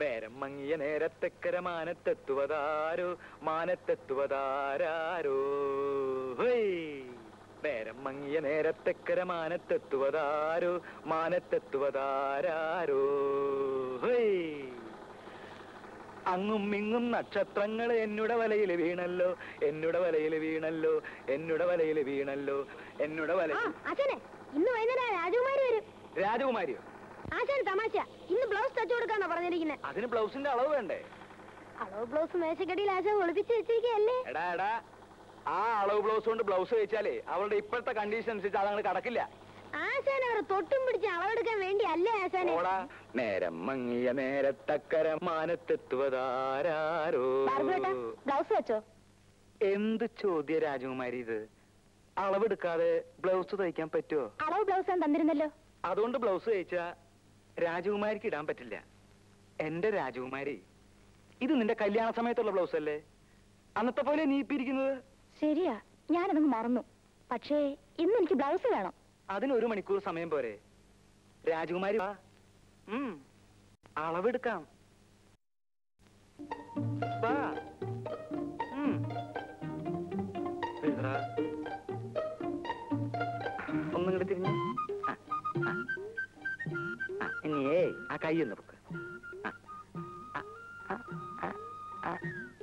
നേരം മങ്ങിയ നേരത്തെക്കര മാനത്തെത്തുവതാരോ മാനത്തെത്തുവതാരോ ഹൊയ്. നേരം മങ്ങിയ നേരത്തെക്കര മാനത്തെത്തുവതാരോ മാനത്തെത്തുവതാരോ ഹൊയ്. അങ്ങും ഇങ്ങും നക്ഷത്രങ്ങൾ എന്നുടെ വലയിൽ വീണല്ലോ എന്നുടെ വലയിൽ വീണല്ലോ എന്നുടെ വലയിൽ വീണല്ലോ എന്നുടെ ആ വല അച്ഛനെ ഇന്ന് വൈകുന്നേരം രാജകുമാരി വരും രാജകുമാരിയോ ആശാൻ തമാശ ഇന്ന് ബ്ലൗസ് തച്ചു കൊടുക്കാന്നാ പറഞ്ഞിരിക്കുന്നത് അതിന് ബ്ലൗസിന്റെ അളവ് വേണ്ടേ അളവ് ബ്ലൗസ് മേശക്കടിയിൽ ആശാൻ ഒളിപ്പിച്ച് വെച്ചിരിക്കുകയല്ലേ എടാ എടാ ആ അളവ് ബ്ലൗസ് കൊണ്ട് ബ്ലൗസ് വെച്ചാലേ അവളുടെ ഇപ്പോഴത്തെ കണ്ടീഷൻ അനുസരിച്ച് അതങ്ങൾ കടക്കില്ല ആശാൻ അവർ തൊട്ടും പിടിച്ച് അളവെടുക്കാൻ വേണ്ടി അല്ലേ ആശാനെ ഓടാ നേരം മങ്ങിയ നേരത്തക്കര മാനത്തെത്തുവതാരോ ബ്ലൗസ് വെച്ചോ എന്ത് ചോദ്യ രാജകുമാരി ഇത് അളവെടുക്കാതെ ബ്ലൗസ് തയ്ക്കാൻ പറ്റുമോ അളവ് ബ്ലൗസ് ഞാൻ തന്നിരുന്നല്ലോ അതുകൊണ്ട് ബ്ലൗസ് തയ്ച്ചാ രാജകുമാരിക്ക് ഇടാൻ പറ്റില്ല എന്റെ രാജകുമാരി ഇത് നിന്റെ കല്യാണ സമയത്തുള്ള ബ്ലൗസ് അല്ലേ അന്നത്തെ പോലെ നീ ഇപ്പിരിക്കുന്നത് ശരിയാ ഞാനതങ്ങ് മറന്നു പക്ഷേ ഇന്ന് എനിക്ക് ബ്ലൗസ് വേണം അതിന് ഒരു മണിക്കൂർ സമയം പോരെ രാജകുമാരി വാ ഉം, അളവെടുക്കാം വാ ഉം. എഴുതടാ. ഒന്നും കൂടെ തിരിഞ്ഞു ആ, ആ. ആ, ഇനിയേ ആ കൈ ഒന്ന് പൊക്ക് ആ, ആ, ആ, ആ, ആ.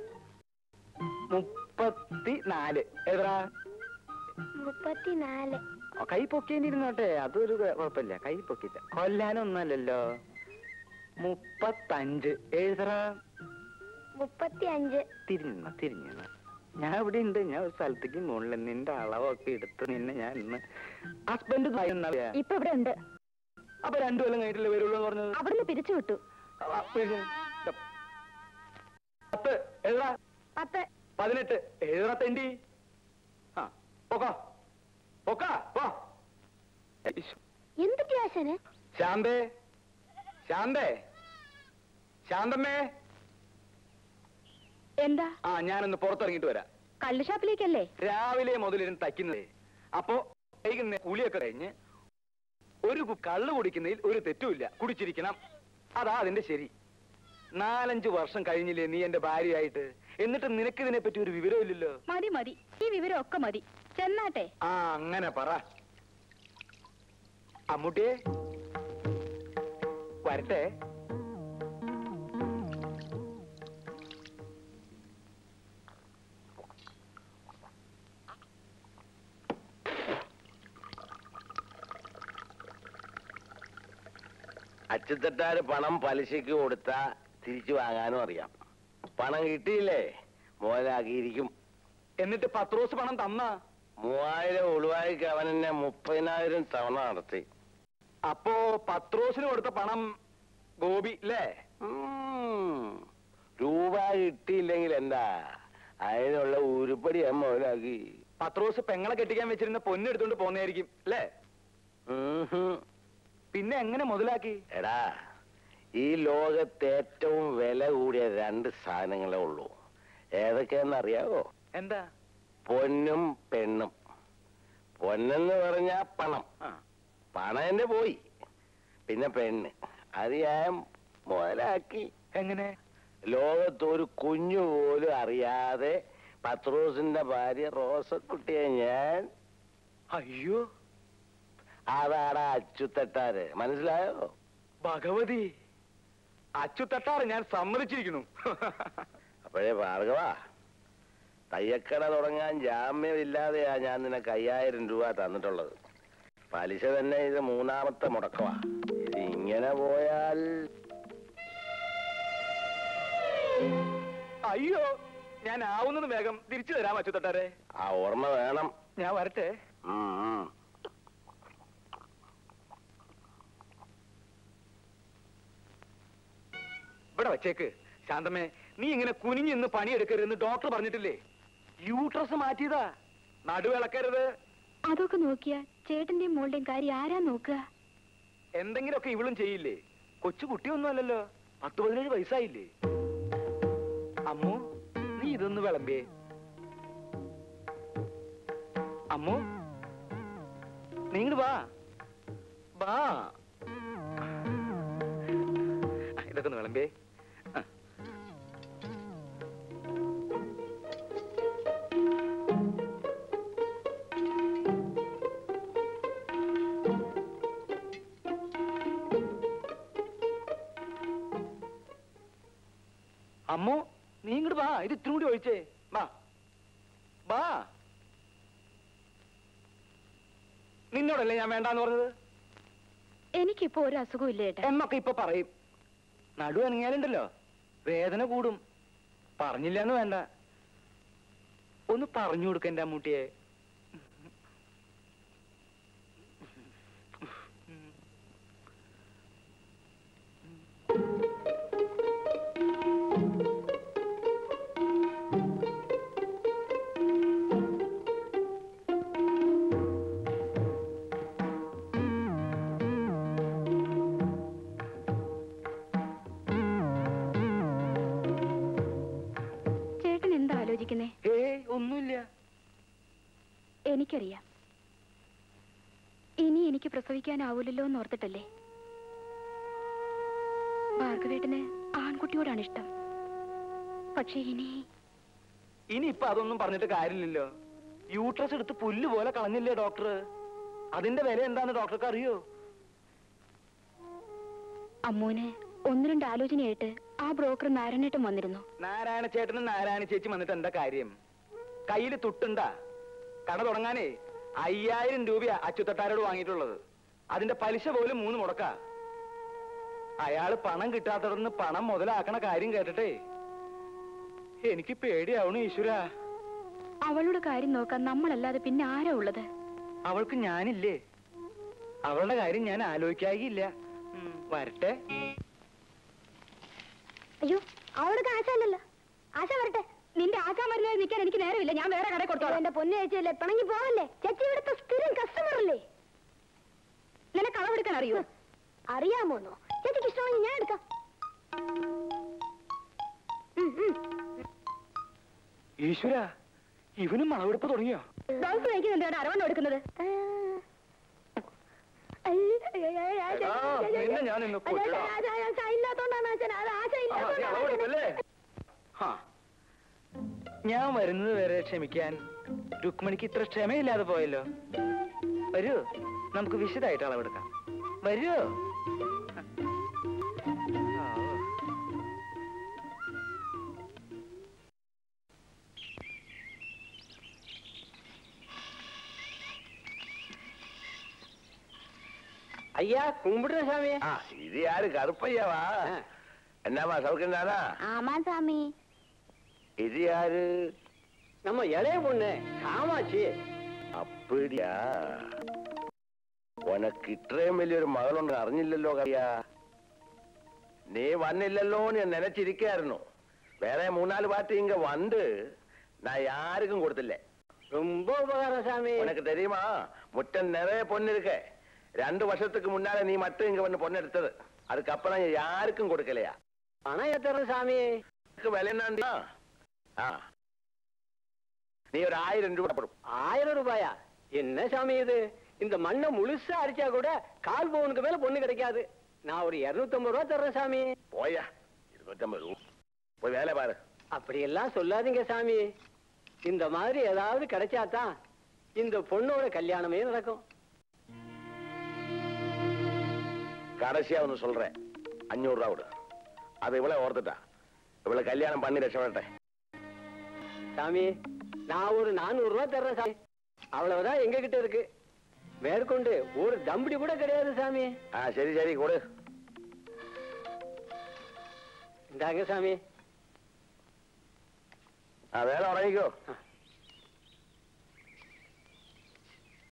മുപ്പത്തി നാല് എഴുതടാ മുപ്പത്തിനാല് ആ, കൈ പൊക്കേണ്ടിരുന്നോട്ടെ അതൊരു കുഴ- കുഴപ്പമില്ല കൈ പൊക്കിച്ച കൊല്ലാനൊന്നല്ലല്ലോ മുപ്പത്തഞ്ച് എഴുതറ മുപ്പത്തി അഞ്ച് തിരിഞ്ഞ തിരിഞ്ഞ ഞാൻ ഇവിടെ ഉണ്ട് ഞാൻ ഒരു സ്ഥലത്തേക്ക് മുകളിൽ നിന്റെ അളവൊക്കെ എടുത്ത് നിന്നെ ഞാൻ ഇന്ന് ഹസ്ബൻഡ് ഇപ്പൊ ഇവിടെ ഉണ്ട് അപ്പൊ രണ്ടു കൊല്ലം കഴിഞ്ഞിട്ടല്ലേ വരുള്ളൂ എന്ന് പറഞ്ഞത് അവിടുന്ന് പിരിച്ചു വിട്ടു ആ, പിന്നെ, പത്ത് എഴുതാ പത്ത് പതിനെട്ട് എഴുതാ തെണ്ടി ആ പൊക്കോ പൊക്കാ പോ ഈശോ. എന്തൊക്കെ ആശാന് ശാന്തേ ശാന്തേ ശാന്തമ്മേ എന്താ ആ ഞാനൊന്ന് പുറത്തിറങ്ങിയിട്ട് വരാം കള്ള് ഷാപ്പിലേക്കല്ലേ രാവിലെ മുതലിരുന്ന് തയ്ക്കുന്നതേ അപ്പോ വൈകുന്നേരം കുളിയൊക്കെ കഴിഞ്ഞ് ഒരു കു- കള്ള് കുടിക്കുന്നതിൽ ഒരു തെറ്റുമില്ല കുടിച്ചിരിക്കണം അതാ അതിന്റെ ശരി നാലഞ്ചു വർഷം കഴിഞ്ഞില്ലേ നീ എന്റെ ഭാര്യയായിട്ട് എന്നിട്ട് നിനക്കിതിനെ പറ്റി ഒരു വിവരമില്ലല്ലോ മതി മതി ഈ വിവരം ഒക്കെ മതി ചെന്നാട്ടെ ആ അങ്ങനെ പറ അമ്മൂട്ടിയെ വരട്ടെ അച്ചുതട്ടാര് പണം പലിശയ്ക്ക് കൊടുത്താ തിരിച്ചു വാങ്ങാനും അറിയാം പണം കിട്ടിയില്ലേ മുതലാക്കിയിരിക്കും എന്നിട്ട് പത്രോസ് പണം തന്ന മൂവായിരം ഒളിവായിക്ക് അവൻ എന്നെ മുപ്പതിനായിരം തവണ നടത്തി അപ്പോ പത്രോസിന് കൊടുത്ത പണം ഗോപി അല്ലേ ഉം. രൂപ കിട്ടിയില്ലെങ്കിൽ എന്താ അതിനുള്ള ഉരുപ്പടി ഞാൻ മുതലാക്കി പത്രോസ് പെങ്ങളെ കെട്ടിക്കാൻ വെച്ചിരുന്ന പൊന്നെടുത്തോണ്ട് പോന്നായിരിക്കും അല്ലേ ഉംഹും. പിന്നെ എങ്ങനെ മുതലാക്കി എടാ ഈ ലോകത്ത് ഏറ്റവും വില കൂടിയ രണ്ട് സാധനങ്ങളേ ഉള്ളൂ ഏതൊക്കെയാന്ന് അറിയാവോ എന്താ പൊന്നും പെണ്ണും പൊന്നെന്ന് പറഞ്ഞാ പണം ആ പണം എന്റെ പോയി പിന്നെ പെണ്ണ് അത് ഞാൻ മുതലാക്കി എങ്ങനെ ലോകത്ത് ഒരു കുഞ്ഞു പോലും അറിയാതെ പത്രോസിന്റെ ഭാര്യ റോസക്കുട്ടിയെ ഞാൻ അയ്യോ അതാടാ അച്ചുത്തട്ടാര് മനസ്സിലായോ ഭഗവതി അച്ചുതട്ടാറ് ഞാൻ സമ്മതിച്ചിരിക്കുന്നു അപ്പോഴേ ഭാർഗവ തയ്യക്കട തുടങ്ങാൻ ജാമ്യമില്ലാതെയാ ഞാൻ നിനക്ക് അയ്യായിരം രൂപ തന്നിട്ടുള്ളത് പലിശ തന്നെ ഇത് മൂന്നാമത്തെ മുടക്കമാ ഇത് ഇങ്ങനെ പോയാൽ അയ്യോ ഞാൻ ആവുന്നത് വേഗം തിരിച്ചു തരാം അച്ചുതട്ടാരെ ആ ഓർമ്മ വേണം ഞാൻ വരട്ടെ ഉം, ഉം. ഇവിടെ വച്ചേക്ക് ശാന്തമ്മേ നീ ഇങ്ങനെ കുനിഞ്ഞിന്ന് പണിയെടുക്കരുതെന്ന് ഡോക്ടർ പറഞ്ഞിട്ടില്ലേ യൂട്രസ് മാറ്റിയതാ നടുവിളക്കരുത് അതൊക്കെ നോക്കിയാ ചേട്ടന്റെയും മോളുടെയും കാര്യം ആരാ നോക്കുക എന്തെങ്കിലുമൊക്കെ ഇവളും ചെയ്യില്ലേ കൊച്ചു കുട്ടിയൊന്നുമല്ലല്ലോ പത്ത് പതിനേഴ് വയസ്സായില്ലേ അമ്മു നീ ഇതൊന്ന് വിളമ്പിയേ അമ്മു നീ ഇങ്ങട് വാ വാ ആ, ഇതൊക്കെ ഒന്ന് വിളമ്പിയേ അമ്മു നീ ഇങ്ങോട്ട് വാ ഇത് ഇത്തിരി കൂടി ഒഴിച്ചേ വാ വാ നിന്നോടല്ലേ ഞാൻ വേണ്ടാന്ന് പറഞ്ഞത് എനിക്കിപ്പോ ഒരു അസുഖവും ഇല്ല ഏട്ടാ എന്നൊക്കെ ഇപ്പൊ പറയും നടു അനങ്ങിയാലുണ്ടല്ലോ വേദന കൂടും പറഞ്ഞില്ലെന്ന് വേണ്ട ഒന്ന് പറഞ്ഞു കൊടുക്ക എന്റെ അമ്മൂട്ടിയെ ചേട്ടൻ എന്താ ആലോചിക്കുന്നേ ഏയ് ഒന്നുമില്ല എനിക്കറിയാം ഇനി എനിക്ക് പ്രസവിക്കാനാവൂലല്ലോ എന്ന് ഓർത്തിട്ടല്ലേ ഭാർഗവേട്ടന് ആൺകുട്ടിയോടാണ് ഇഷ്ടം പക്ഷെ ഇനി ഇനി ഇപ്പൊ അതൊന്നും പറഞ്ഞിട്ട് കാര്യമില്ലല്ലോ യൂട്രസ് എടുത്ത് പുല്ല് പോലെ കളഞ്ഞില്ലേ ഡോക്ടർ അതിന്റെ വില എന്താന്ന് ഡോക്ടർക്ക് അറിയോ അമ്മൂന് ഒന്ന് രണ്ട് ആലോചനയായിട്ട് ആ ബ്രോക്കർ നാരായണേട്ടൻ വന്നിരുന്നു നാരായണ ചേട്ടനും നാരായണ ചേച്ചി വന്നിട്ട് എന്താ കാര്യം കയ്യിൽ തുട്ടുണ്ടാ കട തുടങ്ങാനേ അയ്യായിരം രൂപയാ അച്ചുത്തട്ടാരോട് വാങ്ങിയിട്ടുള്ളത് അതിന്റെ പലിശ പോലും മൂന്ന് മുടക്ക അയാള് പണം കിട്ടാത്തടന്ന് പണം മുതലാക്കണ കാര്യം കേട്ടിട്ടേ എനിക്ക് പേടിയാവണു ഈശ്വര അവളുടെ കാര്യം നോക്കാൻ നമ്മളല്ലാതെ പിന്നെ ആരാ ഉള്ളത് അവൾക്ക് ഞാനില്ലേ അവളുടെ കാര്യം ഞാൻ ആലോചിക്കാകില്ല വരട്ടെ അയ്യോ അവൾക്ക് ആശയല്ലല്ലോ ആശ വരട്ടെ നിന്റെ ആശ മരുന്നായി നിൽക്കാൻ എനിക്ക് നേരമില്ല ഞാൻ വേറെ കട കൊടുത്തോളാം എന്റെ പൊന്നു ചേച്ചിയല്ലേ പിണങ്ങി പോവല്ലേ ചേച്ചി ഇവിടുത്തെ സ്ഥിരം കസ്റ്റമർ അല്ലേ നിനക്ക് അളവെടുക്കാൻ അറിയോ അറിയാമോന്നോ ചേച്ചിക്ക് ഇഷ്ടമാണെങ്കിൽ ഞാൻ എടുക്കാം ഉം, ഉം. ഈശ്വര ഇവനും മളവെടുപ്പ് തുടങ്ങിയോ ബ്ലൗസ് തയ്ക്കുന്നുണ്ട് അരവണ്ണം എടുക്കുന്നത് എടാ, നിന്നെ ഞാൻ ഇന്ന് കൊല്ലുടാ. ഇല്ലാത്തോണ്ടാണ് അച്ഛൻ അത് ആശ ആ, നീ അളവെടുക്കല്ലേ? ഹാ. ഞാൻ വരുന്നത് വരെ ക്ഷമിക്കാൻ രുക്മിണിക്ക് ഇത്ര ക്ഷമയില്ലാതെ പോയല്ലോ വരൂ നമുക്ക് വിശദമായിട്ട് അളവെടുക്കാം വരൂ ആ. ஐயா கும்பிடுறேன் சாமி ஆ இது யாரு கருப்பையாவா என்னம்மா சௌக்கியம் தானா ஆமா சாமி இது யாரு நம்ம இளைய பொண்ணு காமாட்சி அப்படியா ഉനക്ക് ഇത്രയും വലിയൊരു മകളുണ്ട് അറിഞ്ഞില്ലല്ലോ കറിയാ നീ വന്നില്ലല്ലോ ഞാൻ നനച്ചിരിക്കായിരുന്നു വേറെ മൂന്നാല് പാട്ട് ഇങ്ങ വന്ന് ഞാൻ யாருக்கும் கொடுத்தில்ல ரொம்ப உபகாரம் சாமி உனக்கு தெரியுமா முட்டம் நிறைய பொண்ணு இருக்க ரெண்டு வருஷத்துக்கு முன்னால நீ மட்டும் இங்க வந்து பொண்ணு எடுத்தது அதுக்கப்புறம் யாருக்கும் கொடுக்கலையா பணம் ஏத்துறேன் சாமி உனக்கு விலை என்னண்டா ஆ நீ ஒரு ஆயிரம் ரூபாய் போடும் ஆயிரம் ரூபாயா என்ன சாமி இது இந்த மண்ணை முழுசா அடிச்சா கூட கால் பவுனுக்கு மேல பொண்ணு கிடைக்காது நான் ஒரு இருநூத்தம்பது ரூபா தர்றேன் சாமி போயா இருபத்தம்பது ரூபா போய் வேலை பாரு அப்படியெல்லாம் சொல்லாதீங்க சாமி இந்த மாதிரி ஏதாவது கிடைச்சாதான் இந்த பொண்ணோட கல்யாணமே நடக்கும் கடைசியா ஒன்று சொல்றேன் அஞ்சூறு ரூபா விடு அது இவ்வளவு ஓர்த்துட்டா இவ்வளவு கல்யாணம் பண்ணி ரட்சப்பட்டேன் சாமி நான் ஒரு நானூறு ரூபா தர்றேன் சாமி அவ்வளவுதான் எங்க கிட்ட இருக்கு மேற்கொண்டு ஒரு தம்படி கூட கிடையாது சாமி ஆ சரி சரி கொடு இந்தாங்க சாமி ஆ வேலை உடங்கிக்கோ ஆ.